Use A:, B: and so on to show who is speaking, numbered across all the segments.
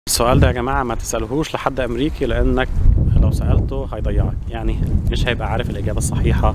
A: السؤال ده يا جماعة ما تسألهوش لحد أمريكي لأنك لو سألته هيضيعك يعني مش هيبقى عارف الإجابة الصحيحة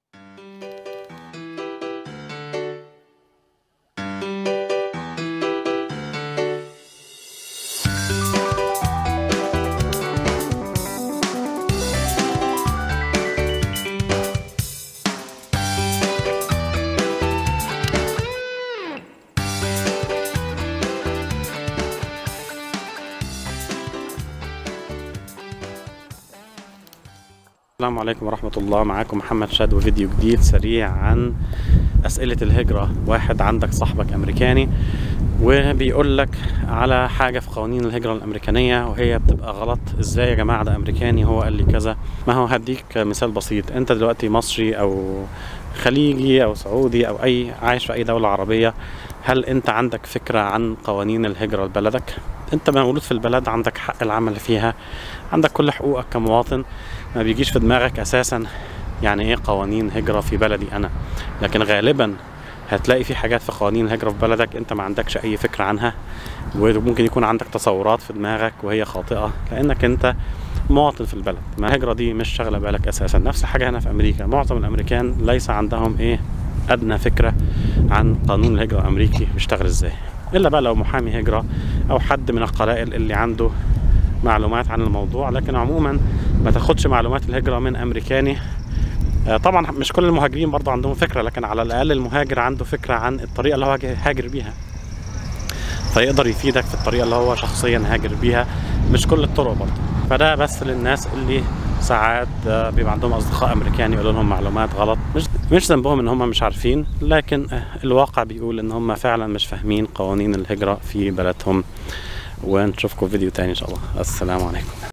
A: السلام عليكم ورحمة الله معاكم محمد شاد وفيديو جديد سريع عن أسئلة الهجرة واحد عندك صاحبك أمريكاني وبيقول لك على حاجة في قوانين الهجرة الأمريكانية وهي بتبقى غلط إزاي يا جماعة ده أمريكاني هو قال لي كذا ما هو هديك مثال بسيط أنت دلوقتي مصري أو خليجي أو سعودي أو أي عايش في أي دولة عربية هل أنت عندك فكرة عن قوانين الهجرة لبلدك؟ أنت مولود في البلد عندك حق العمل فيها عندك كل حقوقك كمواطن ما بيجيش في دماغك اساسا يعني ايه قوانين هجرة في بلدي انا لكن غالبا هتلاقي في حاجات في قوانين الهجرة في بلدك انت ما عندكش اي فكرة عنها وممكن يكون عندك تصورات في دماغك وهي خاطئة لانك انت مواطن في البلد ما الهجرة دي مش شغلة بالك اساسا نفس الحاجة هنا في امريكا معظم الامريكان ليس عندهم ايه ادنى فكرة عن قانون الهجرة الامريكي بيشتغل ازاي الا بقى لو محامي هجرة او حد من القبائل اللي عنده معلومات عن الموضوع لكن عموما ما تاخدش معلومات الهجرة من أمريكاني طبعا مش كل المهاجرين برضه عندهم فكرة لكن على الأقل المهاجر عنده فكرة عن الطريقة اللي هو هاجر بيها فيقدر يفيدك في الطريقة اللي هو شخصيا هاجر بيها مش كل الطرق برضه فده بس للناس اللي ساعات بيبقى عندهم أصدقاء أمريكان يقولوا لهم معلومات غلط مش مش ذنبهم إن هم مش عارفين لكن الواقع بيقول إن هم فعلا مش فاهمين قوانين الهجرة في بلدهم ونشوفكم فيديو تاني إن شاء الله السلام عليكم